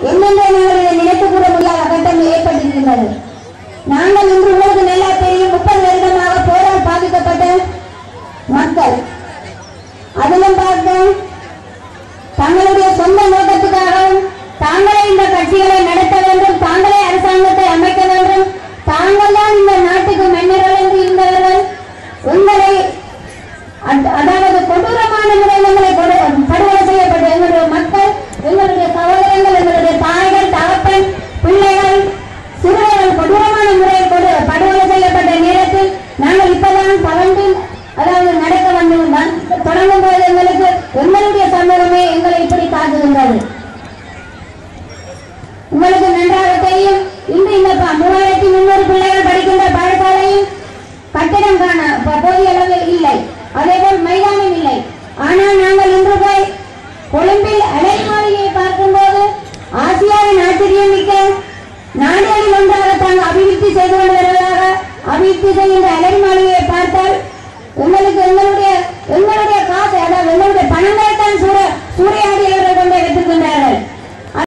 என்னென்ன நாங்கள் இதை நினைத்து கூட முடியாத கட்டம் ஏற்பட்டிருக்கின்றது நாங்கள் இன்று உங்களுக்கு நல்லா தெரியும் முப்பது வருடமாக போரால் பாதிக்கப்பட்ட மக்கள் அதிலும் பார்க்க தங்களுடைய சொந்த நோக்கத்துக்காகவும் தாங்களே இந்த கட்சிகளை நடத்த வேண்டும் தாங்களே அரசாங்கத்தை அமைக்க வேண்டும் தாங்கள் தான் இந்த நாட்டுக்கு மன்னர்கள் என்று இருந்தவர்கள் உங்களை அத்- அதாவது கொடூரமான முறையில் எங்களை கொடு- படுகொலை செய்யப்பட்ட எங்களுடைய மக்கள் எங்களுடைய சகோதரங்கள் எங்களுடைய தாய்கள் தகப்பன் பிள்ளைகள் சிறுவர்கள் கொடூரமான முறையில் கொடு படுகொலை செய்யப்பட்ட நேரத்தில் நாங்கள் இப்பதான் தவண்டு அதாவது நடக்க வந்து வந்- தொடங்கும் போது எங்களுக்கு எங்களுடைய சமூகமே எங்களை இப்படி தாக்குகின்றது உங்களுக்கு நன்றாக தெரியும் இன்று இந்த ப- மூவாயிரத்தி முன்னூறு பிள்ளைகள் படிக்கின்ற பாடசாலையும் கட்டிடம் காண ப- போதிய அளவில் இல்லை அதேபோல் மைதானம் இல்லை ஆனால் நாங்கள் இன்று போய் கொழும்பில் அலை மாளிகையை பார்க்கும்போது ஆசியாவின் ஆச்சரியம் மிக்க நாடுகளில் ஒன்றாக தாங்கள் அபிவிருத்தி செய்து கொண்டு வருவதாக அபிவிருத்தி செய்கின்ற அலை மாளிகையை பார்த்தால் எங்களுக்கு எங்களுடைய எங்களுடைய